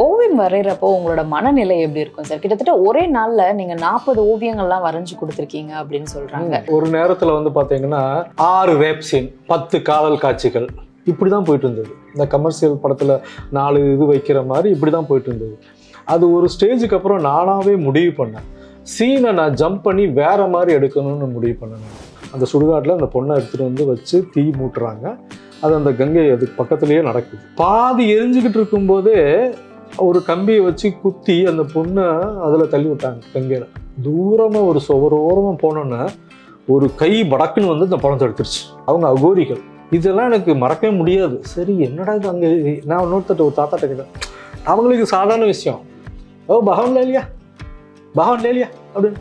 ஓவியம் வரைகிறப்போ உங்களோட மனநிலை எப்படி இருக்கும் சார் கிட்டத்தட்ட ஒரே நாள்ல நீங்க நாற்பது ஓவியங்கள்லாம் வரைஞ்சு கொடுத்துருக்கீங்க அப்படின்னு சொல்றாங்க ஒரு நேரத்தில் வந்து பார்த்தீங்கன்னா ஆறு ரேப் சீன் பத்து காதல் காட்சிகள் இப்படி தான் போயிட்டு இருந்தது இந்த கமர்ஷியல் படத்தில் நாலு இது வைக்கிற மாதிரி இப்படி தான் போயிட்டு இருந்தது அது ஒரு ஸ்டேஜுக்கு அப்புறம் நானாகவே முடிவு பண்ணேன் சீனை நான் ஜம்ப் பண்ணி வேற மாதிரி எடுக்கணும்னு முடிவு பண்ணேன் நான். அந்த சுடுகாட்டில் அந்த பொண்ணை எடுத்துகிட்டு வந்து வச்சு தீ மூட்டுறாங்க அது அந்த கங்கை அதுக்கு பக்கத்துலேயே நடக்குது பாதி எரிஞ்சுக்கிட்டு இருக்கும்போதே ஒரு கம்பியை வச்சு குத்தி அந்த பொண்ணை அதில் தள்ளி விட்டாங்க கங்கையில் தூரமாக ஒரு சுவரோரமாக போனோன்னே ஒரு கை படக்குன்னு வந்து இந்த பணத்தை எடுத்துருச்சு அவங்க அகோரிகள் இதெல்லாம் எனக்கு மறக்கவே முடியாது சரி என்னடா இது அங்கே நான் இன்னொருத்தட்ட ஒரு தாத்தாட்ட கேட்டேன் அவங்களுக்கு சாதாரண விஷயம் ஓ பகவான் லேலியா பகவான் லேலியா அப்படின்னு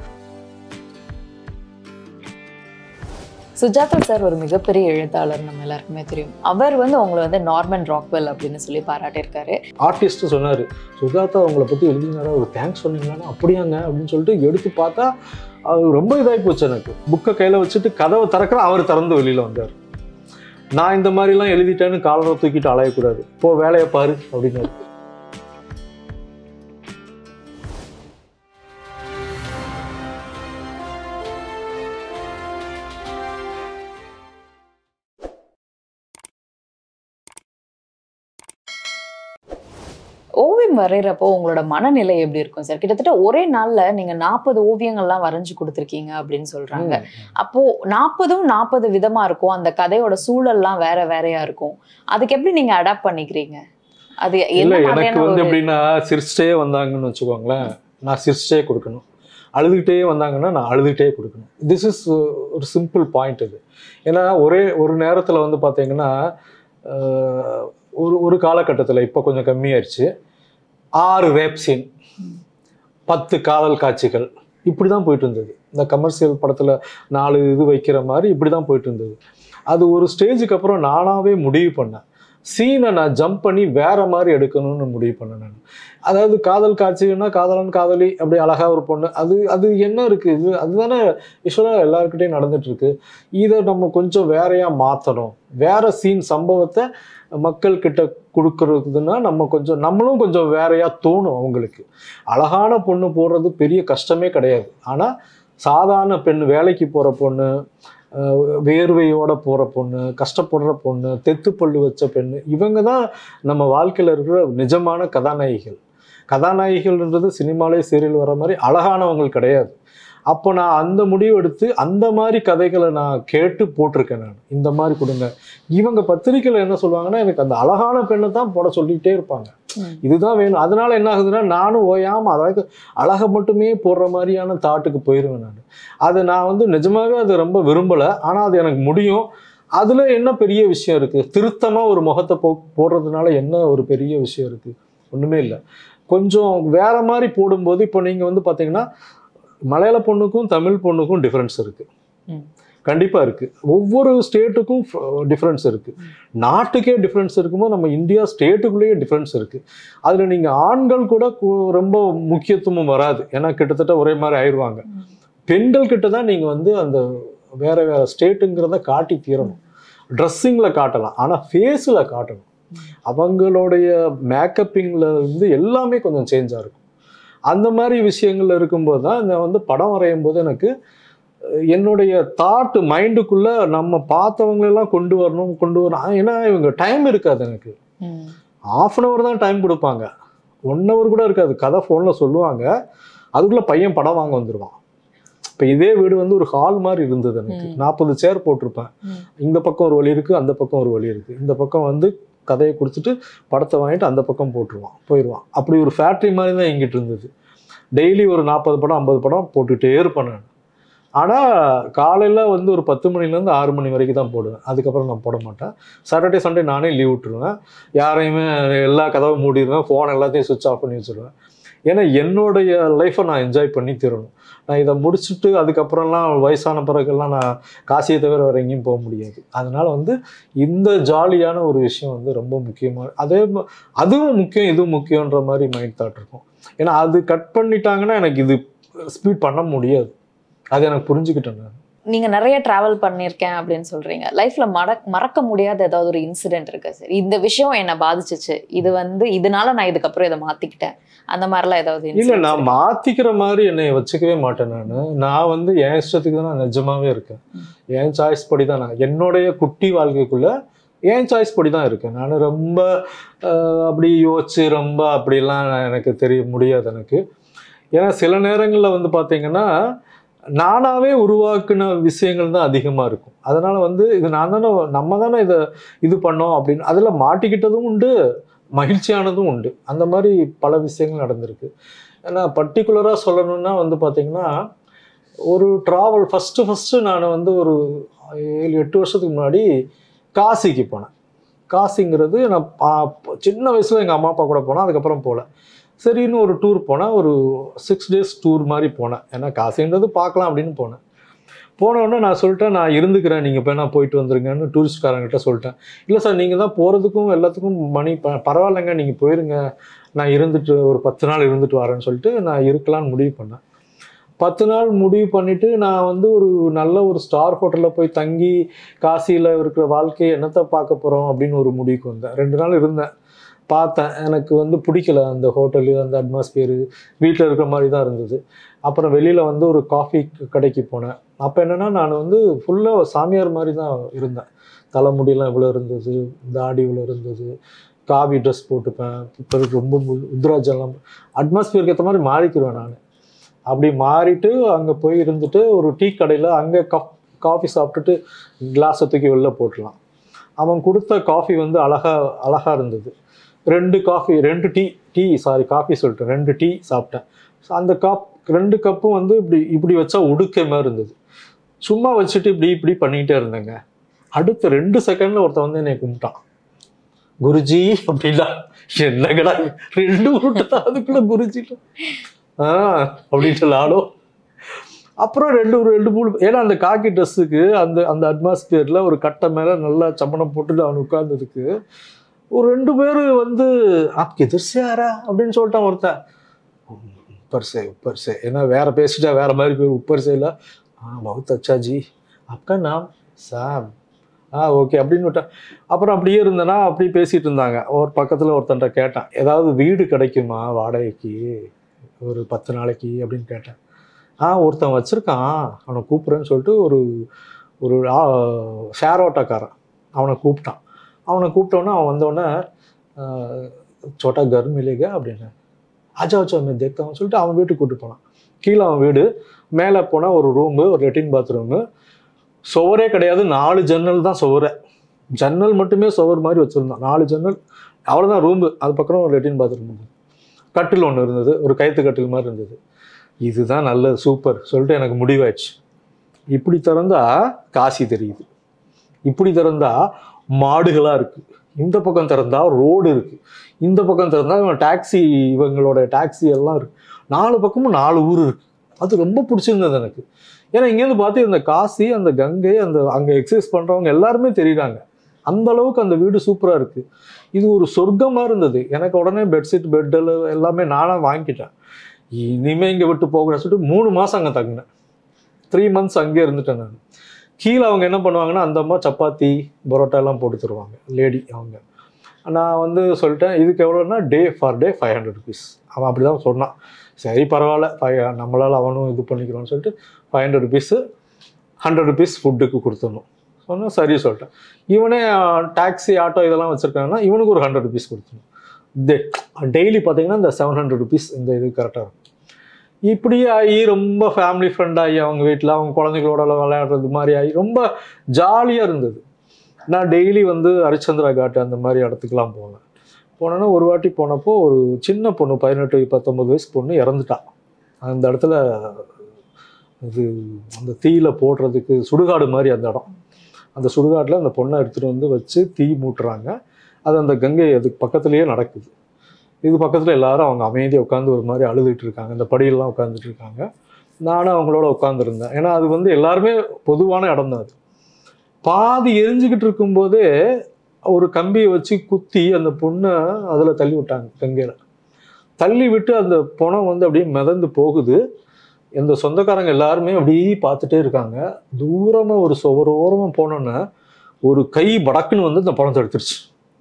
சுஜாதா சார் ஒரு மிகப்பெரிய எழுத்தாளர் நம்ம எல்லாருக்குமே தெரியும் அவர் வந்து உங்களை வந்து நார்மன் ராக்வெல் அப்படின்னு சொல்லி பாராட்டியிருக்காரு ஆர்டிஸ்ட் சொன்னார் சுஜாதா உங்களை பற்றி எழுதினாரா ஒரு தேங்க்ஸ் சொன்னீங்களா அப்படியாங்க அப்படின்னு சொல்லிட்டு எடுத்து பார்த்தா அது ரொம்ப இதாகி போச்சு எனக்கு புக்கை கையில் வச்சுட்டு கதவை திறக்கிற அவர் திறந்து வெளியில் வந்தார் நான் இந்த மாதிரிலாம் எழுதிட்டேன்னு காலரை தூக்கிட்டு அலையக்கூடாது போ வேலையை பாரு அப்படின்னாரு ஓவியம் வரைகிறப்போ உங்களோட மனநிலை எப்படி இருக்கும் சார் கிட்டத்தட்ட ஒரே நாள்ல நீங்க நாற்பது ஓவியங்கள்லாம் வரைஞ்சு கொடுத்துருக்கீங்க அப்படின்னு சொல்றாங்க அப்போ நாற்பதும் நாற்பது விதமா இருக்கும் அந்த கதையோட சூழல்லாம் வேற வேறையா இருக்கும் அதுக்கு எப்படி நீங்க அடாப்ட் பண்ணிக்கிறீங்க அது இல்லை என்ன எனக்கு மாதிரியான வந்து ஒரு எப்படின்னா சிரிச்சிட்டே வந்தாங்கன்னு வச்சுக்கோங்களேன் நான் சிரிச்சிட்டே கொடுக்கணும் அழுதுகிட்டே வந்தாங்கன்னா நான் அழுதுகிட்டே கொடுக்கணும் திஸ் இஸ் ஒரு சிம்பிள் பாயிண்ட் இது ஏன்னா ஒரே ஒரு நேரத்தில் வந்து பார்த்தீங்கன்னா அஹ், ஒரு ஒரு காலகட்டத்தில் இப்போ கொஞ்சம் கம்மியாயிருச்சு ஆறு ரேப் சீன் பத்து காதல் காட்சிகள் இப்படி தான் போயிட்டு இருந்தது இந்த கமர்ஷியல் படத்தில் நாலு இது வைக்கிற மாதிரி இப்படி தான் போயிட்டு இருந்தது அது ஒரு ஸ்டேஜுக்கு அப்புறம் நானாகவே முடிவு பண்ணேன் சீனை நான் ஜம்ப் பண்ணி வேற மாதிரி எடுக்கணும்னு முடிவு பண்ணேன் நான் அதாவது காதல் காட்சின்னா காதலன் காதலி அப்படி அழகா ஒரு பொண்ணு அது அது என்ன இருக்கு இது அதுதானே யூஸ்வலாக எல்லாருக்கிட்டையும் நடந்துட்டு இருக்கு இதை நம்ம கொஞ்சம் வேறையா மாற்றணும் வேற சீன் சம்பவத்தை மக்கள் கிட்ட கொடுக்கறதுன்னா நம்ம கொஞ்சம் நம்மளும் கொஞ்சம் வேறையா தோணும் அவங்களுக்கு அழகான பொண்ணு போடுறது பெரிய கஷ்டமே கிடையாது ஆனால் சாதாரண பெண் வேலைக்கு போகிற பொண்ணு அஹ் வேர்வையோட போகிற பொண்ணு கஷ்டப்படுற பொண்ணு தெத்து பல்லு வச்ச பெண்ணு இவங்க தான் நம்ம வாழ்க்கையில் இருக்கிற நிஜமான கதாநாயகிகள் கதாநாயகிகள்ன்றது சினிமாலே சீரியல் வர மாதிரி அழகானவங்க கிடையாது அப்போ நான் அந்த முடிவு எடுத்து அந்த மாதிரி கதைகளை நான் கேட்டு போட்டிருக்கேன் நான் இந்த மாதிரி கொடுங்க இவங்க பத்திரிக்கையில் என்ன சொல்லுவாங்கன்னா எனக்கு அந்த அழகான பெண்ணை தான் போட சொல்லிக்கிட்டே இருப்பாங்க ம். இதுதான் வேணும் அதனால என்ன ஆகுதுன்னா நானும் ஓயாமல் அதாவது அழகை மட்டுமே போடுற மாதிரியான தாட்டுக்கு போயிடுவேன் நான் அதை நான் வந்து நிஜமாவே அது ரொம்ப விரும்பலை ஆனால் அது எனக்கு முடியும் அதில் என்ன பெரிய விஷயம் இருக்குது திருத்தமாக ஒரு முகத்தை போ போடுறதுனால என்ன ஒரு பெரிய விஷயம் இருக்குது ஒன்றுமே இல்லை கொஞ்சம் வேற மாதிரி போடும்போது இப்போ நீங்கள் வந்து பார்த்தீங்கன்னா மலையாள பொண்ணுக்கும் தமிழ் பொண்ணுக்கும் டிஃப்ரென்ஸ் இருக்குது ம். கண்டிப்பாக இருக்குது ஒவ்வொரு ஸ்டேட்டுக்கும் டிஃப்ரென்ஸ் இருக்குது நாட்டுக்கே டிஃப்ரென்ஸ் இருக்கும்போது நம்ம இந்தியா ஸ்டேட்டுக்குள்ளேயே டிஃப்ரென்ஸ் இருக்குது அதில் நீங்கள் ஆண்கள் கூட கு- ரொம்ப முக்கியத்துவம் வராது ஏன்னா கிட்டத்தட்ட ஒரே மாதிரி ஆயிடுவாங்க பெண்கள் கிட்ட தான் நீங்கள் வந்து அந்த வேற வேற ஸ்டேட்டுங்கிறத காட்டி தீரணும் ட்ரெஸ்ஸிங்கில் காட்டலாம் ஆனால் ஃபேஸில் காட்டணும் அவங்களுடைய மேக்கப்பிங்கில் இருந்து எல்லாமே கொஞ்சம் சேஞ்சாக இருக்கும் அந்த மாதிரி விஷயங்கள் இருக்கும்போது தான் நான் வந்து படம் வரையும் போது எனக்கு அஹ், என்னுடைய தாட் மைண்டுக்குள்ளே நம்ம பார்த்தவங்களெல்லாம் கொண்டு வரணும் கொண்டு வரணும் ஏன்னா இவங்க டைம் இருக்காது எனக்கு ம். ஆஃப் அன் ஹவர் தான் டைம் கொடுப்பாங்க ஒன் ஹவர் கூட இருக்காது கதை ஃபோனில் சொல்லுவாங்க அதுக்குள்ளே பையன் படம் வாங்க வந்துடுவான் இப்போ இதே வீடு வந்து ஒரு ஹால் மாதிரி இருந்தது எனக்கு ம். நாற்பது சேர் போட்டிருப்பேன் ம். இந்த பக்கம் ஒரு வழி இருக்குது அந்த பக்கம் ஒரு வழி இருக்குது இந்த பக்கம் வந்து கதையை கொடுத்துட்டு படத்தை வாங்கிட்டு அந்த பக்கம் போட்டுருவான் போயிடுவான் அப்படி ஒரு ஃபேக்ட்ரி மாதிரி தான் எங்கிட்டு இருந்தது டெய்லி ஒரு நாற்பது படம் ஐம்பது படம் போட்டுகிட்டே இருப்பேன் நான் ஆனால் காலையில் வந்து ஒரு பத்து மணிலேருந்து ஆறு மணி வரைக்கும் தான் போடுவேன் அதுக்கப்புறம் நான் போட மாட்டேன் சாட்டர்டே சண்டே நானே லீவ் விட்டுருவேன் யாரையுமே எல்லா கதவும் மூடிடுவேன் ஃபோன் எல்லாத்தையும் சுவிட்ச் ஆஃப் பண்ணி வச்சுருவேன் ஏன்னா என்னுடைய லைஃப்பை நான் என்ஜாய் பண்ணி தீரணும் நான் இதை முடிச்சுட்டு அதுக்கப்புறம்லாம் வயசான பிறகுலாம் நான் காசியை தவிர வேறு எங்கேயும் போக முடியாது அதனால வந்து இந்த ஜாலியான ஒரு விஷயம் வந்து ரொம்ப முக்கியமாக அதே ம- அதுவும் முக்கியம் இதுவும் முக்கியன்ற மாதிரி மைண்ட் தாட் இருக்கும் ஏன்னா அது கட் பண்ணிட்டாங்கன்னா எனக்கு இது ஸ்பீட் பண்ண முடியாது அது எனக்கு புரிஞ்சுக்கிட்டேன் நான் நீங்க நிறைய டிராவல் பண்ணியிருக்கேன் அப்படின்னு சொல்றீங்க லைஃப்ல மற மறக்க முடியாத ஏதாவது ஒரு இன்சிடென்ட் இருக்கு சார் இந்த விஷயம் என்னை பாதிச்சிச்சு இது வந்து இதனால நான் இதுக்கப்புறம் இதை மாத்திக்கிட்டேன் அந்த மாதிரிலாம் ஏதாவது இல்ல incidents நான் இருக்கா? மாத்திக்கிற மாதிரி என்னை வச்சுக்கவே மாட்டேன் நான் நான் வந்து என் இஷ்டத்துக்கு தான் நான் நிஜமாவே இருக்கேன் என் சாய்ஸ் படி தான் நான் என்னுடைய குட்டி வாழ்க்கைக்குள்ள என் சாய்ஸ் படி தான் இருக்கேன் நான் ரொம்ப ஆஹ், அப்படி யோசிச்சு ரொம்ப அப்படிலாம் எனக்கு தெரிய முடியாது எனக்கு ஏன்னா சில நேரங்களில் வந்து பார்த்தீங்கன்னா நானாவே உருவாக்குன விஷயங்கள் தான் அதிகமாக இருக்கும் அதனால வந்து இது நான் தானே நம்ம தானே இதை இது பண்ணோம் அப்படின்னு அதில் மாட்டிக்கிட்டதும் உண்டு மகிழ்ச்சியானதும் உண்டு அந்த மாதிரி பல விஷயங்கள் நடந்திருக்கு ஏன்னா பர்டிகுலராக சொல்லணும்னா வந்து பார்த்தீங்கன்னா ஒரு ட்ராவல் ஃபஸ்ட்டு ஃபஸ்ட்டு நான் வந்து ஒரு ஏழு எட்டு வருஷத்துக்கு முன்னாடி காசிக்கு போனேன் காசிங்கிறது நான் பா- சின்ன வயசில் எங்கள் அம்மா அப்பா கூட போனேன் அதுக்கப்புறம் போகல சரின்னு ஒரு டூர் போனேன் ஒரு சிக்ஸ் டேஸ் டூர் மாதிரி போனேன் ஏன்னா காசின்றது பார்க்கலாம் அப்படின்னு போனேன் போன உடனே நான் சொல்லிட்டேன் நான் இருந்துக்கிறேன் நீங்கள் போய் நான் போயிட்டு வந்துருங்கன்னு டூரிஸ்ட்காரங்கிட்ட சொல்லிட்டேன் இல்லை சார் நீங்கள் தான் போகிறதுக்கும் எல்லாத்துக்கும் மணி ப பரவாயில்லைங்க நீங்கள் போயிருங்க நான் இருந்துட்டு ஒரு பத்து நாள் இருந்துட்டு வரேன்னு சொல்லிட்டு நான் இருக்கலாம்னு முடிவு பண்ணேன் பத்து நாள் முடிவு பண்ணிட்டு நான் வந்து ஒரு நல்ல ஒரு ஸ்டார் ஹோட்டலில் போய் தங்கி காசியில் இருக்கிற வாழ்க்கையை என்னத்தை பார்க்க போகிறோம் அப்படின்னு ஒரு முடிவுக்கு வந்தேன் ரெண்டு நாள் இருந்தேன் பார்த்தேன் எனக்கு வந்து பிடிக்கல அந்த ஹோட்டலு அந்த அட்மாஸ்பியரு வீட்டில் இருக்கிற மாதிரி தான் இருந்தது அப்புறம் வெளியில் வந்து ஒரு காஃபி கடைக்கு போனேன் அப்போ என்னென்னா நான் வந்து ஃபுல்லாக சாமியார் மாதிரி தான் இருந்தேன் தலைமுடியெல்லாம் இவ்வளோ இருந்தது தாடி இவ்வளோ இருந்தது காவி ட்ரெஸ் போட்டுப்பேன் இப்போ ரொம்ப மு- உத்ராஜெல்லாம் அட்மாஸ்பியருக்கு ஏற்ற மாதிரி மாறிக்கிருவேன் நான் அப்படி மாறிட்டு அங்கே போய் இருந்துட்டு ஒரு டீ கடையில் அங்கே கப் காஃபி சாப்பிட்டுட்டு கிளாஸை தூக்கி வெளில போட்டுடலாம் அவன் கொடுத்த காஃபி வந்து அழகா அழகா இருந்தது ரெண்டு காஃபி ரெண்டு டீ டீ சாரி காஃபி சொல்லிட்டேன் ரெண்டு டீ சாப்பிட்டேன் So, அந்த கப் ரெண்டு கப்பும் வந்து இப்படி இப்படி வச்சா உடுக்க மாதிரி இருந்தது சும்மா வச்சுட்டு இப்படி இப்படி பண்ணிக்கிட்டே இருந்தேங்க அடுத்த ரெண்டு செகண்ட்ல ஒருத்தன் வந்து என்னை கும்பிட்டான் குருஜி அப்படின்னா என்னங்கடா ரெண்டு உருட்டு தான் அதுக்குள்ள குருஜி ஆ அப்படின்ட்டு நானும் அப்புறம் ரெண்டு ஒரு ரெண்டு மூணு ஏன்னா அந்த காக்கி ட்ரெஸ்ஸுக்கு அந்த அந்த அட்மாஸ்பியர்ல ஒரு கட்டை மேல நல்லா சம்மணம் போட்டுட்டு அவன் உட்கார்ந்ததுக்கு ஒரு ரெண்டு பேர் வந்து ஆப்கி எதிர்சியாரா அப்படின்னு சொல்லிட்டான் ஒருத்தன் உப்பர் சே உப்பர் சே ஏன்னா வேற பேசிட்டா வேற மாதிரி பேர் உப்பர் சேல ஆ பகுத் அச்சா ஜி அப்கா நாம் சாம் ஆ ஓகே அப்படின்னு விட்டேன் அப்புறம் அப்படியே இருந்தேன்னா அப்படி பேசிட்டு இருந்தாங்க ஒரு பக்கத்தில் ஒருத்தன்ட்ட கேட்டேன் ஏதாவது வீடு கிடைக்குமா வாடகைக்கு ஒரு பத்து நாளைக்கு அப்படின்னு கேட்டேன் ஆ ஒருத்தன் வச்சுருக்கான் அவனை கூப்பிட்றேன்னு சொல்லிட்டு ஒரு ஒரு ஷேர் ஆட்டோக்காரன் அவனை கூப்பிட்டான் அவனை கூப்பிட்டோன்னே அவன் வந்தோடனே சோட்டா கர் மிலேகா அப்படின்னு அஜா அச்சா மே தேக்தான் சொல்லிட்டு அவன் வீட்டுக்கு கூப்பிட்டு போனான் கீழே அவன் வீடு மேலே போனால் ஒரு ரூமு ஒரு லெட்டின் பாத்ரூமு சுவரே கிடையாது நாலு ஜன்னல் தான் சுவரே ஜன்னல் மட்டுமே சுவர் மாதிரி வச்சுருந்தான் நாலு ஜன்னல் அவ்வளோதான் ரூமு அது பக்கம் ஒரு லெட்டின் பாத்ரூம் இருந்தது கட்டில் ஒன்று இருந்தது ஒரு கைத்து கட்டில் மாதிரி இருந்தது இதுதான் நல்லது சூப்பர் சொல்லிட்டு எனக்கு முடிவாயிடுச்சு இப்படி திறந்தா காசி தெரியுது இப்படி திறந்தா மாடுகளாக இருக்கு இந்த பக்கம் திறந்தா ரோடு இருக்கு இந்த பக்கம் திறந்தா இவன் டாக்ஸி இவங்களோட டாக்ஸி எல்லாம் இருக்கு நாலு பக்கமும் நாலு ஊர் இருக்கு அது ரொம்ப பிடிச்சிருந்தது எனக்கு ஏன்னா இங்கேருந்து பார்த்து இந்த காசி அந்த கங்கை அந்த அங்கே எக்ஸசைஸ் பண்ணுறவங்க எல்லாருமே தெரியுறாங்க அந்த அளவுக்கு அந்த வீடு சூப்பராக இருக்கு இது ஒரு சொர்க்கமாக இருந்தது எனக்கு உடனே பெட்ஷீட் பெட்டில் எல்லாமே நானாக வாங்கிக்கிட்டேன் இனிமே இங்கே விட்டு போகணும்னு சொல்லிட்டு மூணு மாதம் அங்கே தங்கினேன் த்ரீ மந்த்ஸ் அங்கேயே இருந்துட்டேன் நான் கீழே அவங்க என்ன பண்ணுவாங்கன்னா அந்த அம்மா சப்பாத்தி பரோட்டா எல்லாம் போட்டு தருவாங்க லேடி அவங்க நான் வந்து சொல்லிட்டேன் இதுக்கு எவ்வளோன்னா day for day five hundred rupees அவன் அப்படி தான் சொன்னான் சரி பரவாயில்ல ஃபைவ் நம்மளால் அவனும் இது பண்ணிக்கிறோம்னு சொல்லிட்டு five hundred rupees hundred rupees ஃபுட்டுக்கு கொடுத்துடணும் சொன்னால் சரி சொல்லிட்டேன் இவனே டாக்ஸி ஆட்டோ இதெல்லாம் வச்சுருக்காங்கன்னா இவனுக்கு ஒரு ஹண்ட்ரட் ருபீஸ் கொடுத்துடணும் டே டெய்லி பார்த்தீங்கன்னா இந்த செவன் ஹண்ட்ரட் ருபீஸ் இந்த இது கரெக்டாக இருக்கும் இப்படி ஆகி ரொம்ப ஃபேமிலி ஃப்ரெண்ட் ஆகி அவங்க வீட்டில் அவங்க குழந்தைகளோட விளையாடுறது மாதிரி ஆகி ரொம்ப ஜாலியாக இருந்தது நான் டெய்லி வந்து ஹரிச்சந்திரா காட்டு அந்த மாதிரி இடத்துக்குலாம் போனேன் போனேன்னா ஒரு வாட்டி போனப்போ ஒரு சின்ன பொண்ணு பதினெட்டு பத்தொம்பது வயசு பொண்ணு இறந்துட்டா அந்த இடத்துல இது அந்த தீயில போடுறதுக்கு சுடுகாடு மாதிரி அந்த இடம் அந்த சுடுகாட்டில் அந்த பொண்ணை எடுத்துகிட்டு வந்து வச்சு தீ மூட்டுறாங்க அது அந்த கங்கை அதுக்கு பக்கத்துலேயே நடக்குது இது பக்கத்தில் எல்லாரும் அவங்க அமைதியாக உட்காந்து ஒரு மாதிரி அழுதுட்டு இருக்காங்க இந்த படியெல்லாம் உட்காந்துட்டு இருக்காங்க நானும் அவங்களோட உட்காந்துருந்தேன் ஏன்னா அது வந்து எல்லாருமே பொதுவான இடம் தான் அது பாதி எரிஞ்சுக்கிட்டு இருக்கும்போதே ஒரு கம்பியை வச்சு குத்தி அந்த பொண்ணை அதில் தள்ளி விட்டாங்க கங்கையில் தள்ளி விட்டு அந்த பணம் வந்து அப்படியே மிதந்து போகுது இந்த சொந்தக்காரங்க எல்லாருமே அப்படியே பார்த்துட்டே இருக்காங்க தூரமாக ஒரு சுவர் ஓரமாக போனோன்னே ஒரு கை படக்குன்னு வந்து இந்த பணத்தை எடுத்துருச்சு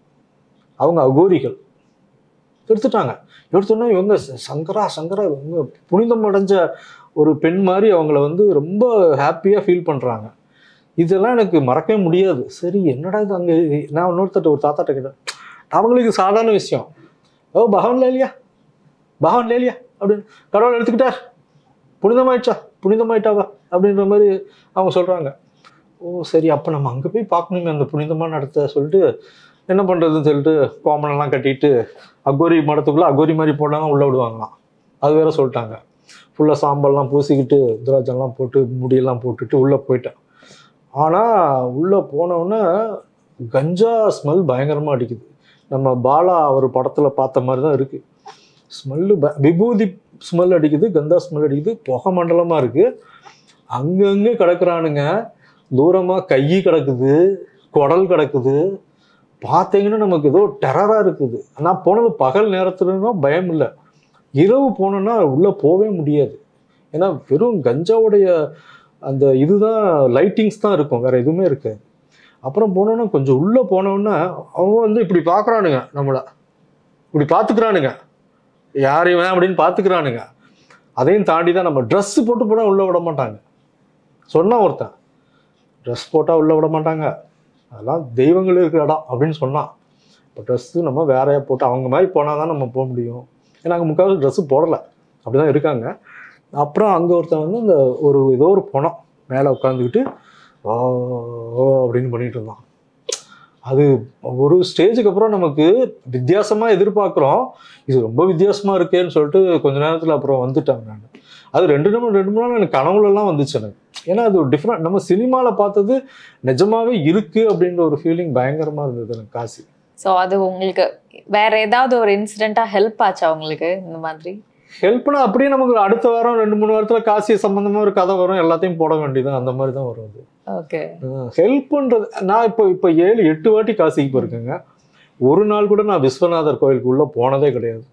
அவங்க அகோரிகள் எடுத்துட்டாங்க எடுத்தோன்னே இவங்க ச- சங்கரா சங்கரா இவங்க புனிதம் அடைஞ்ச ஒரு பெண் மாதிரி அவங்கள வந்து ரொம்ப ஹாப்பியாக ஃபீல் பண்ணுறாங்க இதெல்லாம் எனக்கு மறக்கவே முடியாது சரி என்னடா இது அங்கே நான் இன்னொருத்தட்ட ஒரு தாத்தாட்ட கேட்டேன் அவங்களுக்கு சாதாரண விஷயம் ஓ பகவான் லேலியா பகவான் லேலியா அப்படின்னு கடவுள் எடுத்துக்கிட்டார் புனிதமாயிடுச்சா புனிதமாயிட்டாவா அப்படின்ற மாதிரி அவங்க சொல்கிறாங்க ஓ சரி அப்போ நம்ம அங்கே போய் பார்க்கணுமே அந்த புனிதமான இடத்த சொல்லிட்டு என்ன பண்ணுறதுன்னு சொல்லிட்டு கோமனெல்லாம் கட்டிட்டு அகோரி மடத்துக்குள்ளே அகோரி மாதிரி போட்டால் உள்ளே விடுவாங்களாம் அது வேற சொல்லிட்டாங்க ஃபுல்லாக சாம்பல்லாம் பூசிக்கிட்டு துராஜெல்லாம் போட்டு முடியெல்லாம் போட்டுட்டு உள்ளே போயிட்டேன் ஆனால் உள்ளே போனோன்னே கஞ்சா ஸ்மெல் பயங்கரமாக அடிக்குது நம்ம பாலா அவர் படத்தில் பார்த்த மாதிரி தான் இருக்குது ஸ்மெல்லு ப விபூதி ஸ்மெல் அடிக்குது கந்தா ஸ்மெல் அடிக்குது புகை மண்டலமாக இருக்குது அங்கங்கே கிடக்குறானுங்க தூரமாக கை கிடக்குது குடல் கிடக்குது பார்த்தீங்கன்னா நமக்கு ஏதோ டெரராக இருக்குது நான் போனது பகல் நேரத்துலன்னா பயம் இல்லை இரவு போனோன்னா உள்ளே போகவே முடியாது ஏன்னா வெறும் கஞ்சாவுடைய அந்த இதுதான் லைட்டிங்ஸ் தான் இருக்கும் வேற எதுவுமே இருக்காது அப்புறம் போனோன்னா கொஞ்சம் உள்ளே போனோன்னா அவங்க வந்து இப்படி பார்க்குறானுங்க நம்மளை இப்படி பார்த்துக்கிறானுங்க யார் இவன் அப்படின்னு பார்த்துக்கிறானுங்க அதையும் தாண்டி தான் நம்ம ட்ரெஸ் போட்டு போனால் உள்ளே விட மாட்டாங்க சொன்னான் ஒருத்தன் ட்ரெஸ் போட்டால் உள்ளே விட மாட்டாங்க அதெல்லாம் தெய்வங்கள் இருக்கிற இடம் அப்படின்னு சொன்னான் இப்போ ட்ரெஸ்ஸு நம்ம வேறையா போட்டு அவங்க மாதிரி போனால் தான் நம்ம போக முடியும் ஏன்னா அங்கே முக்கால்வாசி ட்ரெஸ்ஸு போடலை அப்படி தான் இருக்காங்க அப்புறம் அங்கே ஒருத்தன் வந்து அந்த ஒரு ஏதோ ஒரு பணம் மேலே உட்காந்துக்கிட்டு ஓ ஓ அப்படின்னு பண்ணிட்டு இருந்தான் அது ஒரு ஸ்டேஜுக்கு அப்புறம் நமக்கு வித்தியாசமாக எதிர்பார்க்குறோம் இது ரொம்ப வித்தியாசமாக இருக்கேன்னு சொல்லிட்டு கொஞ்ச நேரத்தில் அப்புறம் வந்துட்டேன் நான் அது ரெண்டு நிமிடம் ரெண்டு மணி நேரம் எனக்கு கனவுலலாம் வந்துச்சு எனக்கு ஏன்னா அது ஒரு டிஃப்ரெண்ட் நம்ம சினிமாவில் பார்த்தது நிஜமாவே இருக்கு அப்படின்ற ஒரு ஃபீலிங் பயங்கரமாக இருந்தது எனக்கு காசி ஸோ அது உங்களுக்கு வேற ஏதாவது ஒரு இன்சிடென்ட்டா ஹெல்ப் ஆச்சா உங்களுக்கு இந்த மாதிரி ஹெல்ப்னா அப்படியே நமக்கு அடுத்த வாரம் ரெண்டு மூணு வாரத்தில் காசி சம்மந்தமாக ஒரு கதை வரும் எல்லாத்தையும் போட வேண்டியது அந்த மாதிரி தான் வரும் அது ஓகே ஹெல்ப்ன்றது நான் இப்போ இப்போ ஏழு எட்டு வாட்டி காசிக்கு போயிருக்கேங்க ஒரு நாள் கூட நான் விஸ்வநாதர் கோயிலுக்கு உள்ள போனதே கிடையாது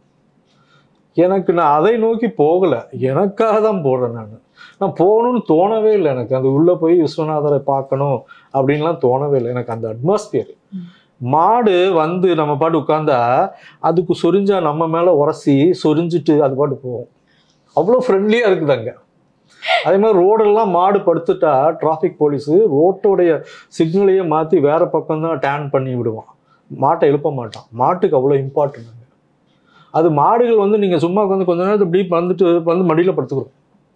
எனக்கு நான் அதை நோக்கி போகலை எனக்காக தான் போடுறேன் நான் நான் போகணும்னு தோணவே இல்லை எனக்கு அது உள்ளே போய் விஸ்வநாதரை பார்க்கணும் அப்படின்லாம் தோணவே இல்லை எனக்கு அந்த அட்மாஸ்பியர் ம். மாடு வந்து நம்ம பாட்டு உட்காந்தா அதுக்கு சொரிஞ்சா நம்ம மேலே உரசி சொரிஞ்சிட்டு அது பாட்டு போகும் அவ்வளோ ஃப்ரெண்ட்லியாக இருக்குது அங்கே அதே மாதிரி ரோடெல்லாம் மாடு படுத்துட்டா டிராஃபிக் போலீஸு ரோட்டோடைய சிக்னலையே மாற்றி வேற பக்கம் தான் டேன் பண்ணி விடுவான் மாட்டை எழுப்ப மாட்டான் மாட்டுக்கு அவ்வளோ இம்பார்ட்டன்ட் அங்கே அது மாடுகள் வந்து நீங்கள் சும்மா உட்காந்து கொஞ்ச நேரத்துக்கு இப்படி வந்துட்டு வந்து மடியில் படுத்துக்கிறோம்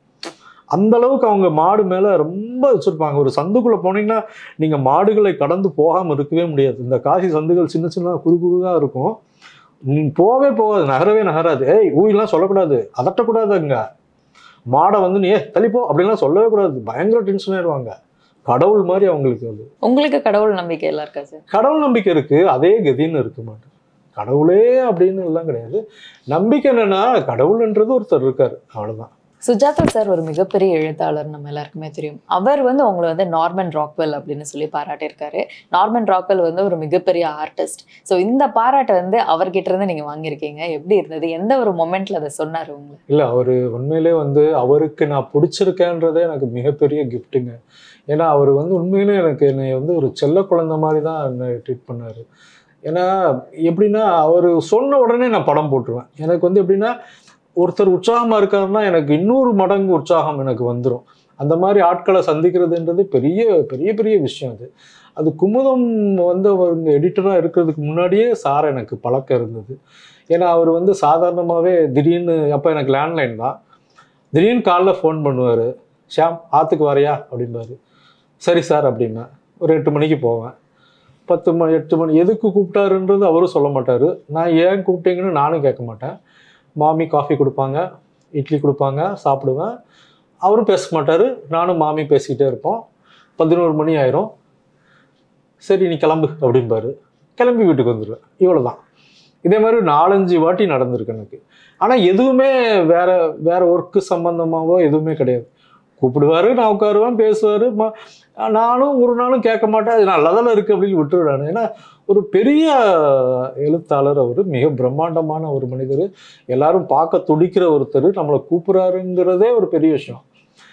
அந்த அளவுக்கு அவங்க மாடு மேலே ரொம்ப வச்சுருப்பாங்க ஒரு சந்துக்குள்ளே போனீங்கன்னா நீங்கள் மாடுகளை கடந்து போகாமல் இருக்கவே முடியாது இந்த காசி சந்துகள் சின்ன சின்ன குறு குறுகாக இருக்கும் நீ போவே போகாது நகரவே நகராது ஏய் ஊயெல்லாம் சொல்லக்கூடாது அதட்டக்கூடாது அங்கே மாடை வந்து நீ ஏ தள்ளிப்போ அப்படின்லாம் சொல்லவே கூடாது பயங்கர டென்ஷன் ஆயிடுவாங்க கடவுள் மாதிரி அவங்களுக்கு அது உங்களுக்கு கடவுள் நம்பிக்கை எல்லாம் இருக்கா சார் கடவுள் நம்பிக்கை இருக்கு அதே கதின்னு இருக்க மாட்டேன் கடவுளே அப்படின்னு எல்லாம் கிடையாது நம்பிக்கை என்னன்னா கடவுள்ன்றது ஒருத்தர் இருக்காரு அவ்வளவுதான் சுஜாதா சார் ஒரு மிகப்பெரிய எழுத்தாளர் நம்ம எல்லாருக்குமே தெரியும் அவர் வந்து உங்களை வந்து நார்மன் ராக்வெல் அப்படின்னு சொல்லி பாராட்டியிருக்காரு நார்மன் ராக்வெல் வந்து ஒரு மிகப்பெரிய ஆர்டிஸ்ட் ஸோ இந்த பாராட்டை வந்து அவர்கிட்ட இருந்து நீங்க வாங்கியிருக்கீங்க எப்படி இருந்தது எந்த ஒரு மொமெண்ட்ல அதை சொன்னாரு உங்களை இல்லை அவர் உண்மையிலே வந்து அவருக்கு நான் பிடிச்சிருக்கேன்றதே எனக்கு மிகப்பெரிய கிஃப்ட்டுங்க ஏன்னா அவர் வந்து உண்மையிலே எனக்கு என்னை வந்து ஒரு செல்ல குழந்தை மாதிரி தான் என்னை ட்ரீட் பண்ணார் ஏன்னா எப்படின்னா அவர் சொன்ன உடனே நான் படம் போட்டுருவேன் எனக்கு வந்து எப்படின்னா ஒருத்தர் உற்சாகமாக இருக்காருன்னா எனக்கு இன்னொரு மடங்கு உற்சாகம் எனக்கு வந்துடும் அந்த மாதிரி ஆட்களை சந்திக்கிறதுன்றது பெரிய பெரிய பெரிய விஷயம் அது அது குமுதம் வந்து அவங்க எடிட்டராக இருக்கிறதுக்கு முன்னாடியே சார் எனக்கு பழக்கம் இருந்தது ஏன்னா அவர் வந்து சாதாரணமாகவே திடீர்னு அப்போ எனக்கு லேண்ட்லைன் தான் திடீர்னு காலைல ஃபோன் பண்ணுவார் ஷாம் ஆற்றுக்கு வரையா அப்படிம்பாரு சரி சார் அப்படின்னா ஒரு எட்டு மணிக்கு போவேன் பத்து மணி எட்டு மணி எதுக்கு கூப்பிட்டாருன்றது அவரும் சொல்ல மாட்டார் நான் ஏன் கூப்பிட்டீங்கன்னு நானும் கேட்க மாட்டேன் மாமி காஃபி கொடுப்பாங்க இட்லி கொடுப்பாங்க சாப்பிடுவேன் அவரும் பேச மாட்டார் நானும் மாமி பேசிக்கிட்டே இருப்போம் பதினோரு மணி ஆயிரும் சரி நீ கிளம்பு அப்படிம்பாரு கிளம்பி வீட்டுக்கு வந்துடுவேன் இவ்வளோ தான் இதே மாதிரி நாலஞ்சு வாட்டி நடந்திருக்கு எனக்கு ஆனால் எதுவுமே வேற வேற ஒர்க்கு சம்பந்தமாவோ எதுவுமே கிடையாது கூப்பிடுவாரு நான் உட்காருவேன் பேசுவார் நானும் ஒரு நாளும் கேட்க மாட்டேன் அது நல்லா தானே இருக்குது அப்படின்னு விட்டுவிடானு ஏன்னா ஒரு பெரிய எழுத்தாளர் அவர் மிக பிரம்மாண்டமான ஒரு மனிதர் எல்லாரும் பார்க்க துடிக்கிற ஒருத்தர் நம்மளை கூப்பிட்றாருங்கிறதே ஒரு பெரிய விஷயம்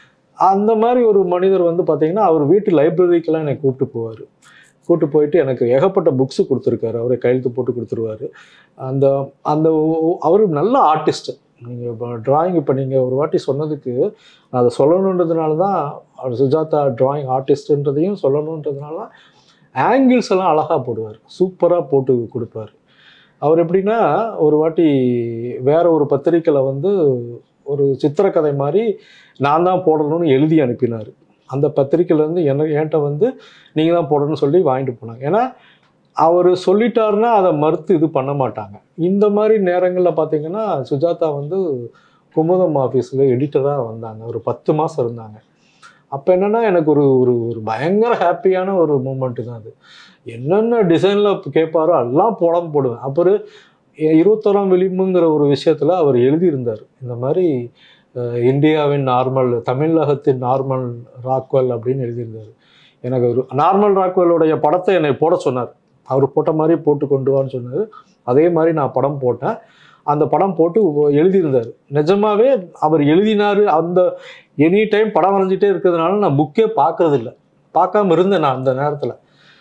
அந்த மாதிரி ஒரு மனிதர் வந்து பார்த்தீங்கன்னா அவர் வீட்டு லைப்ரரிக்கெல்லாம் என்னை கூப்பிட்டு போவார் கூப்பிட்டு போயிட்டு எனக்கு ஏகப்பட்ட புக்ஸு கொடுத்துருக்காரு அவரை கையெழுத்து போட்டு கொடுத்துருவாரு அந்த அந்த அவர் நல்ல ஆர்டிஸ்ட் நீங்கள் இப்போ டிராயிங் இப்போ நீங்கள் ஒரு வாட்டி சொன்னதுக்கு நான் அதை சொல்லணுன்றதுனால தான் அவர் சுஜாதா டிராயிங் ஆர்டிஸ்ட்ன்றதையும் சொல்லணுன்றதுனால தான் ஆங்கிள்ஸ் எல்லாம் அழகாக போடுவார் சூப்பராக போட்டு கொடுப்பார் அவர் எப்படின்னா ஒரு வாட்டி வேற ஒரு பத்திரிக்கையில் வந்து ஒரு சித்திரக்கதை மாதிரி நான் தான் போடணும்னு எழுதி அனுப்பினார் அந்த பத்திரிக்கையிலேருந்து என்ன என்கிட்ட வந்து நீங்கள் தான் போடணும்னு சொல்லி வாங்கிட்டு போனாங்க ஏன்னா அவர் சொல்லிட்டாருன்னா அதை மறுத்து இது பண்ண மாட்டாங்க இந்த மாதிரி நேரங்களில் பார்த்தீங்கன்னா சுஜாதா வந்து குமுதம் ஆஃபீஸில் எடிட்டராக வந்தாங்க ஒரு பத்து மாதம் இருந்தாங்க அப்போ என்னென்னா எனக்கு ஒரு ஒரு ஒரு பயங்கர ஹாப்பியான ஒரு மூமெண்ட்டு தான் அது என்னென்ன டிசைனில் கேட்பாரோ எல்லாம் போடாம போடுவேன் அப்புறம் இருபத்தோராம் விளிம்புங்கிற ஒரு விஷயத்தில் அவர் எழுதியிருந்தார் இந்த மாதிரி அஹ், இந்தியாவின் நார்மல் தமிழகத்தின் நார்மல் ராக்வெல் அப்படின்னு எழுதியிருந்தார் எனக்கு ஒரு நார்மல் ராக்வெல்லுடைய படத்தை என்னை போட சொன்னார் அவர் போட்ட மாதிரி போட்டு கொண்டு வான்னு சொன்னார் அதே மாதிரி நான் படம் போட்டேன் அந்த படம் போட்டு ஒ- எழுதியிருந்தார் நிஜமாவே அவர் எழுதினார் அந்த எனி டைம் படம் வரைஞ்சிட்டே இருக்கிறதுனால நான் புக்கே பார்க்கறதில்ல பார்க்காம இருந்தேன் நான் அந்த நேரத்தில்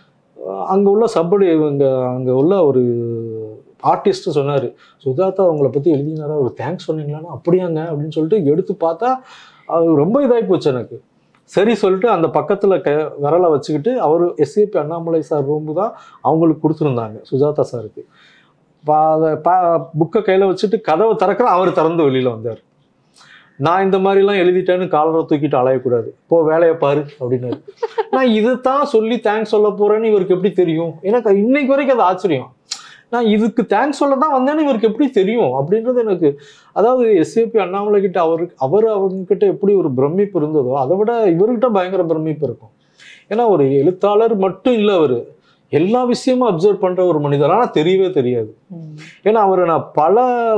அங்கே உள்ள சப்படி இங்கே அங்கே உள்ள ஒரு ஆர்டிஸ்ட்டு சொன்னார் சுஜாதா உங்களை பற்றி எழுதினாரா ஒரு தேங்க்ஸ் சொன்னீங்களான்னா அப்படியாங்க அப்படின்னு சொல்லிட்டு எடுத்து பார்த்தா அது ரொம்ப இதாகி போச்சு எனக்கு சரி சொல்லிட்டு அந்த பக்கத்தில் க விரலை வச்சுக்கிட்டு அவர் எஸ்ஏபி அண்ணாமலை சார் ரூமு தான் அவங்களுக்கு கொடுத்துருந்தாங்க சுஜாதா சாருக்கு பா அதை பா புக்கை கையில் வச்சுட்டு கதவை திறக்கிற அவர் திறந்து வெளியில் வந்தார் நான் இந்த மாதிரிலாம் எழுதிட்டேன்னு காலரை தூக்கிட்டு அலையக்கூடாது போ வேலையை பாரு அப்படின்னாரு நான் இது தான் சொல்லி தேங்க்ஸ் சொல்ல போறேன்னு இவருக்கு எப்படி தெரியும் எனக்கு இன்னைக்கு வரைக்கும் அது ஆச்சரியம் நான் இதுக்கு தேங்க்ஸ் சொல்ல தான் வந்தேன்னு இவருக்கு எப்படி தெரியும் அப்படின்றது எனக்கு அதாவது எஸ்ஏபி அண்ணாமலை கிட்ட அவருக்கு அவர் அவங்ககிட்ட எப்படி ஒரு பிரமிப்பு இருந்ததோ அதை விட இவர்கிட்ட பயங்கர பிரமிப்பு இருக்கும் ஏன்னா ஒரு எழுத்தாளர் மட்டும் இல்லை அவர் எல்லா விஷயமும் அப்சர்வ் பண்ற ஒரு மனிதர் ஆனால் தெரியவே தெரியாது ம். ஏன்னா அவரை நான் பல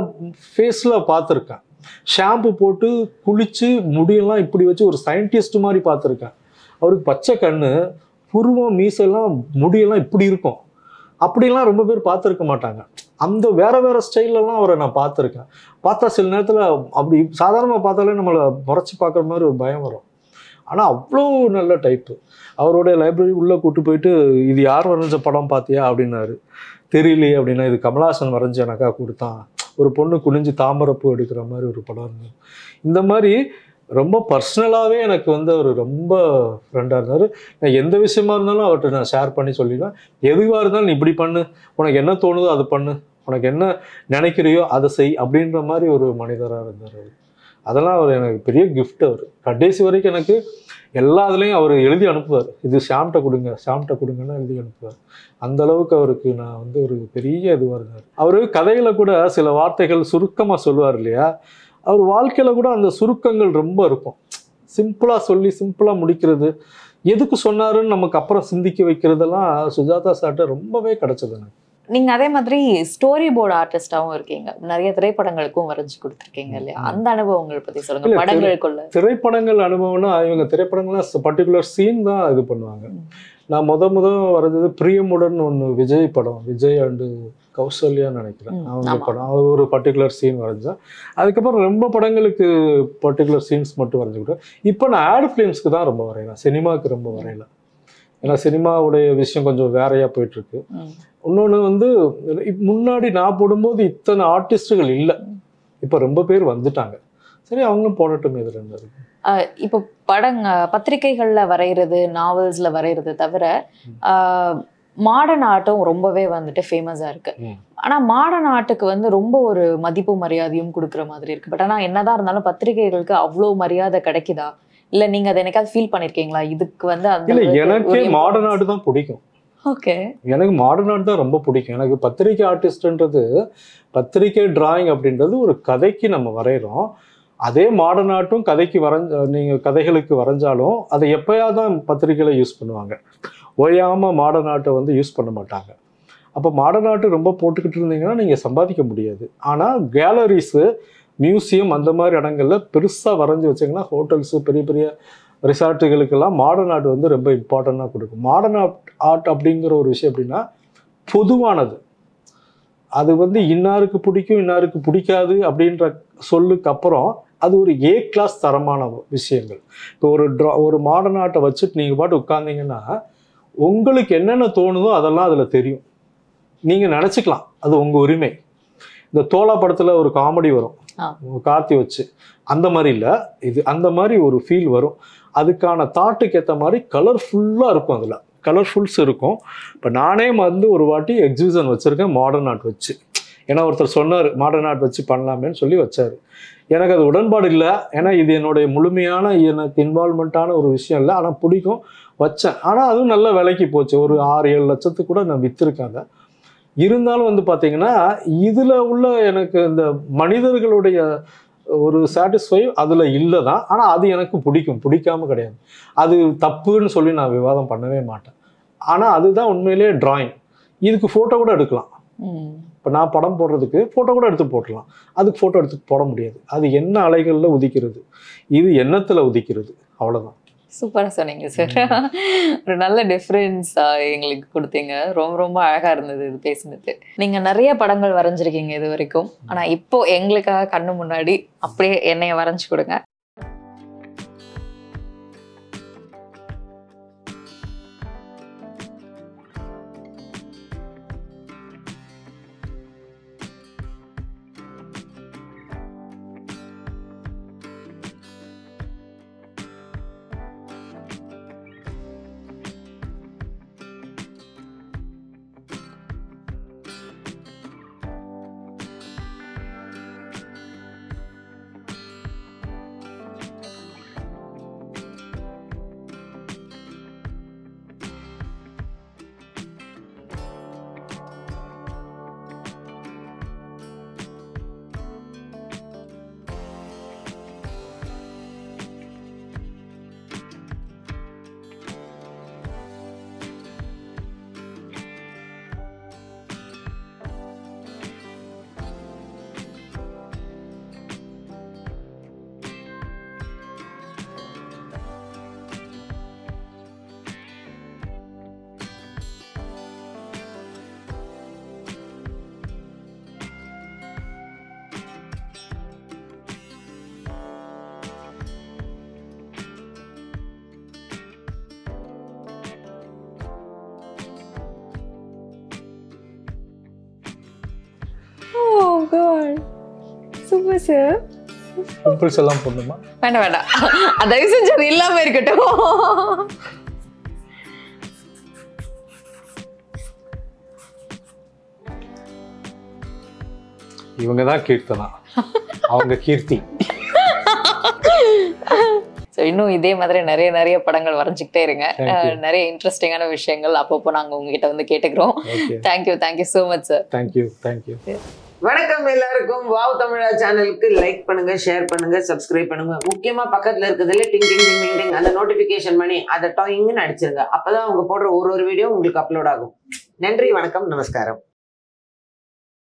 ஃபேஸில் பார்த்துருக்கேன் ஷாம்பு போட்டு குளிச்சு முடியெல்லாம் இப்படி வச்சு ஒரு சயின்டிஸ்ட் மாதிரி பார்த்துருக்கேன் அவருக்கு பச்சை கண்ணு புருவம் மீசெல்லாம் முடியெல்லாம் இப்படி இருக்கும் அப்படிலாம் ரொம்ப பேர் பார்த்துருக்க மாட்டாங்க அந்த வேற வேற ஸ்டைல்லலாம் அவரை நான் பார்த்துருக்கேன் பார்த்தா சில நேரத்தில் அப்படி சாதாரணமாக பார்த்தாலே நம்மளை முறைச்சி பார்க்குற மாதிரி ஒரு பயம் வரும் ஆனால் அவ்வளோ நல்ல டைப்பு அவருடைய லைப்ரரி உள்ளே கூட்டு போயிட்டு இது யார் வரைஞ்ச படம் பார்த்தியா அப்படின்னாரு தெரியலையே அப்படின்னா இது கமலஹாசன் வரைஞ்ச எனக்கா கொடுத்தான் ஒரு பொண்ணு குனிஞ்சு தாமரைப்பூ எடுக்கிற மாதிரி ஒரு படம் இருந்தது இந்த மாதிரி ரொம்ப பர்சனலாகவே எனக்கு வந்து அவர் ரொம்ப ஃப்ரெண்டாக இருந்தார் நான் எந்த விஷயமா இருந்தாலும் அவர்கிட்ட நான் ஷேர் பண்ணி சொல்லிடுவேன் எதுவாக இருந்தாலும் நீ இப்படி பண்ணு உனக்கு என்ன தோணுதோ அதை பண்ணு உனக்கு என்ன நினைக்கிறியோ அதை செய் அப்படின்ற மாதிரி ஒரு மனிதராக இருந்தார் அவர் அதெல்லாம் அவர் எனக்கு பெரிய gift அவர் கடைசி வரைக்கும் எனக்கு எல்லா இதுலேயும் அவர் எழுதி அனுப்புவார் இது ஷாம்கிட்ட கொடுங்க ஷாம்கிட்ட கொடுங்கன்னு எழுதி அனுப்புவார் அந்த அளவுக்கு அவருக்கு நான் வந்து ஒரு பெரிய இதுவாக இருந்தார் அவர் கதைகளை கூட சில வார்த்தைகள் சுருக்கமாக சொல்லுவார் இல்லையா அவர் வாழ்க்கையில் கூட அந்த சுருக்கங்கள் ரொம்ப இருக்கும் சிம்பிளாக சொல்லி சிம்பிளாக முடிக்கிறது எதுக்கு சொன்னாருன்னு நமக்கு அப்புறம் சிந்திக்க வைக்கிறதெல்லாம் சுஜாதா சார்ட்ட ரொம்பவே கிடைச்சது எனக்கு நீங்க அதே மாதிரி ஸ்டோரி போர்டு ஆர்டிஸ்டாவும் இருக்கீங்க நிறைய திரைப்படங்களுக்கும் வரைஞ்சு கொடுத்துருக்கீங்க இல்லையா ம். அந்த அனுபவங்கள் பத்தி சொல்லுங்க இல்ல, படங்களுக்குள்ள திரைப்படங்கள் அனுபவம்னா இவங்க திரைப்படங்கள்லாம் பர்டிகுலர் சீன் தான் இது பண்ணுவாங்க ம். நான் முத முத வரைஞ்சது பிரியமுடன் ஒன்று விஜய் படம் விஜய் அண்டு கௌசல்யான்னு நினைக்கிறேன் ம், அவங்க ஆமா. படம் அது ஒரு பர்டிகுலர் சீன் வரைஞ்சேன் அதுக்கப்புறம் ரொம்ப படங்களுக்கு பர்டிகுலர் சீன்ஸ் மட்டும் வரைஞ்சுக்கிட்டேன் இப்போ நான் ஆட் ஃபிலிம்ஸ்க்கு தான் ரொம்ப வரைகிறேன் சினிமாவுக்கு ரொம்ப வரையல ஏன்னா சினிமாவுடைய விஷயம் கொஞ்சம் வேறையாக போயிட்டுருக்கு ம். இன்னொன்று வந்து இப்- முன்னாடி நான் போடும்போது இத்தனை ஆர்டிஸ்ட்டுகள் இல்லை இப்போ ரொம்ப பேர் வந்துட்டாங்க சரி அவங்களும் போடட்டும் இது ரெண்டு இருக்கு. ஆஹ் இப்போ படங்க பத்திரிகைகள்ல வரைகிறது நாவல்ஸ்ல வரைகிறது தவிர மாடர்ன் ஆர்ட்டும் ரொம்பவே வந்துட்டு ஃபேமஸா இருக்கு ம். ஆனா மாடர்ன் ஆர்ட்டுக்கு வந்து ரொம்ப ஒரு மதிப்பு மரியாதையும் கொடுக்குற மாதிரி இருக்கு பட் ஆனா என்னதான் இருந்தாலும் பத்திரிகைகளுக்கு அவ்வளோ மரியாதை கிடைக்குதா இல்ல நீங்க அதை என்னைக்காவது ஃபீல் பண்ணிருக்கீங்களா இதுக்கு வந்து அந்த இல்லை எனக்கே மாடர்ன் ஆர்ட் தான் பிடிக்கும் ஓகே எனக்கு மாடர்ன் ஆர்ட் தான் ரொம்ப பிடிக்கும் எனக்கு பத்திரிக்கை ஆர்டிஸ்ட்ன்றது பத்திரிக்கை டிராயிங் அப்படின்றது ஒரு கதைக்கு நம்ம வரைகிறோம் அதே மாடர்ன் ஆர்ட்டும் கதைக்கு வரைஞ்ச நீங்கள் கதைகளுக்கு வரைஞ்சாலும் அதை எப்போயாவது தான் பத்திரிக்கையில் யூஸ் பண்ணுவாங்க ஓயாமல் மாடர்ன் ஆர்ட்டை வந்து யூஸ் பண்ண மாட்டாங்க அப்போ மாடர்ன் ஆர்ட் ரொம்ப போட்டுக்கிட்டு இருந்தீங்கன்னா நீங்கள் சம்பாதிக்க முடியாது ஆனால் கேலரிஸு மியூசியம் அந்த மாதிரி இடங்கள்ல பெருசாக வரைஞ்சி வச்சிங்கன்னா ஹோட்டல்ஸு பெரிய பெரிய ரிசார்ட்டுகளுக்கெல்லாம் மாடர்ன் ஆர்ட் வந்து ரொம்ப இம்பார்ட்டண்ட்டாக கொடுக்கும் மாடர்ன் ஆர்ட் ஆர்ட் அப்படிங்கிற ஒரு விஷயம் எப்படின்னா பொதுவானது அது வந்து இன்னாருக்கு பிடிக்கும் இன்னாருக்கு பிடிக்காது அப்படின்ற சொல்லுக்கு அப்புறம் அது ஒரு ஏ கிளாஸ் தரமான விஷயங்கள் இப்போ ஒரு ட்ரா ஒரு மாடர்ன் ஆர்ட்டை வச்சுட்டு நீங்கள் பாட்டு உட்காந்தீங்கன்னா உங்களுக்கு என்னென்ன தோணுதோ அதெல்லாம் அதில் தெரியும் நீங்கள் நினச்சிக்கலாம் அது உங்கள் உரிமை இந்த தோலா படத்தில் ஒரு காமெடி வரும் ஆ. கார்த்தி வச்சு அந்த மாதிரி இல்லை இது அந்த மாதிரி ஒரு ஃபீல் வரும் அதுக்கான தாட்டுக்கு ஏற்ற மாதிரி கலர்ஃபுல்லாக இருக்கும் அதில் கலர்ஃபுல்ஸ் இருக்கும் இப்போ நானே வந்து ஒரு வாட்டி எக்ஸிபிஷன் வச்சுருக்கேன் மாடர்ன் ஆர்ட் வச்சு ஏன்னா ஒருத்தர் சொன்னார் மாடர்ன் ஆர்ட் வச்சு பண்ணலாமேன்னு சொல்லி வச்சார் எனக்கு அது உடன்பாடு இல்லை ஏன்னா இது என்னுடைய முழுமையான எனக்கு இன்வால்மெண்ட்டான ஒரு விஷயம் இல்லை ஆனால் பிடிக்கும் வச்சேன் ஆனால் அதுவும் நல்ல விலைக்கு போச்சு ஒரு ஆறு ஏழு லட்சத்துக்கு கூட நான் விற்றுருக்கேன் அதை இருந்தாலும் வந்து பார்த்தீங்கன்னா இதில் உள்ள எனக்கு இந்த மனிதர்களுடைய ஒரு சாட்டிஸ்ஃபை அதில் இல்லை தான் ஆனால் அது எனக்கு பிடிக்கும் பிடிக்காம கிடையாது அது தப்புன்னு சொல்லி நான் விவாதம் பண்ணவே மாட்டேன் ஆனால் அதுதான் உண்மையிலேயே டிராயிங் இதுக்கு ஃபோட்டோ கூட எடுக்கலாம் ம். இப்போ நான் படம் போடுறதுக்கு ஃபோட்டோ கூட எடுத்து போடலாம் அதுக்கு ஃபோட்டோ எடுத்து போட முடியாது அது என்ன அலைகளில் உதிக்கிறது இது எண்ணத்தில் உதிக்கிறது அவ்வளோதான் சூப்பரா சொன்னீங்க சார் ஒரு நல்ல டிஃபரன்ஸ் எங்களுக்கு கொடுத்தீங்க ரொம்ப ரொம்ப அழகா இருந்தது இது பேசினது நீங்க நிறைய படங்கள் வரைஞ்சிருக்கீங்க இது வரைக்கும் ஆனா இப்போ எங்களுக்காக கண்ணு முன்னாடி அப்படியே என்னைய வரைஞ்சு கொடுங்க oh god super sir pimples எல்லாம் போடணுமா வேண்டாம் வேண்டாம் அது தயவு செஞ்சு அது இல்லாம இருக்கட்டும் இவங்க தான் கீர்த்தனா அவங்க கீர்த்தி ஸோ இன்னும் இதே மாதிரி நிறைய நிறைய படங்கள் வரைஞ்சிக்கிட்டே இருங்க Thank you. அஹ் நிறைய இன்ட்ரெஸ்டிங்கான விஷயங்கள் அப்பப்போ நாங்கள் உங்ககிட்ட வந்து கேட்டுக்கிறோம் okay thank you thank you so much sir thank you thank you வணக்கம் எல்லாருக்கும் வாவ் தமிழா சேனலுக்கு லைக் பண்ணுங்க ஷேர் பண்ணுங்க சப்ஸ்கிரைப் பண்ணுங்க முக்கியமா பக்கத்துல இருக்கிறதுல டிங் டிங் டிங் டிங் டிங் அந்த நோட்டிபிகேஷன் பண்ணி அதை டாயிங்னு அடிச்சிருங்க அப்பதான் அவங்க போடுற ஒரு ஒரு வீடியோ உங்களுக்கு அப்லோட் ஆகும் நன்றி வணக்கம் நமஸ்காரம்